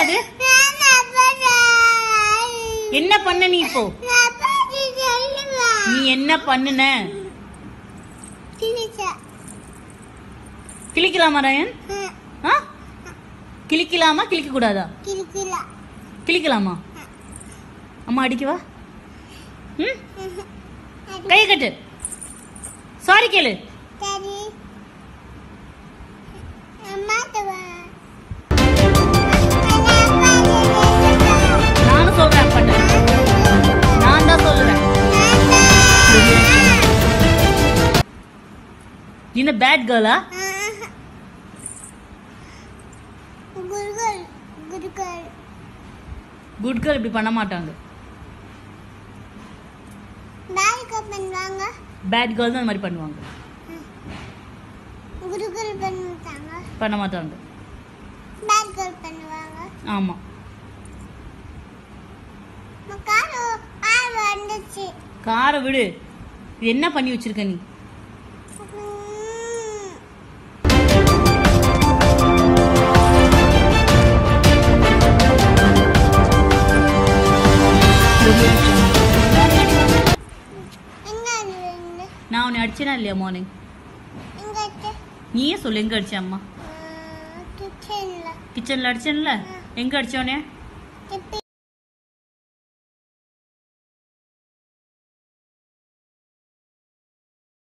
அது என்ன பண்ண நீ இப்போ நீ என்ன பண்ணுன கிளிக்கலாமா ரயன் ஆ கிளிக்கலாமா கிளிக்க கூடாதா கிளிக்கலாமா அம்மா அடிக்கவா ம் கையை கட்டு சாரி கேளு நானும் சொல்றேன் அப்பாட்ட நான் தான் சொல்லுறேன் நீ என்ன பேட் கேர்ளா குட் கேர்ள் இப்படி பண்ண மாட்டாங்க பண்ணுவாங்க பேட் கேர்ள் தான் அந்த மாதிரி பண்ணுவாங்க குருகுல் பண்ணுவாங்க பண்ண மாட்டாங்க பேட் கேர்ள் பண்ணுவாங்க ஆமா காரு கார் வந்துச்சு காரை விடு இது என்ன பண்ணி வச்சிருக்க நீ உம். எங்க அது வந்து? நான் உன்னை அடிச்சேனா இல்லையா மார்னிங் எங்க இருக்கு? நீயே சொல்லு எங்க அடிச்ச அம்மா ஆ, கிச்சன்ல கிச்சன்ல அடிச்சேன்ல எங்க அடிச்சோனே இப்ப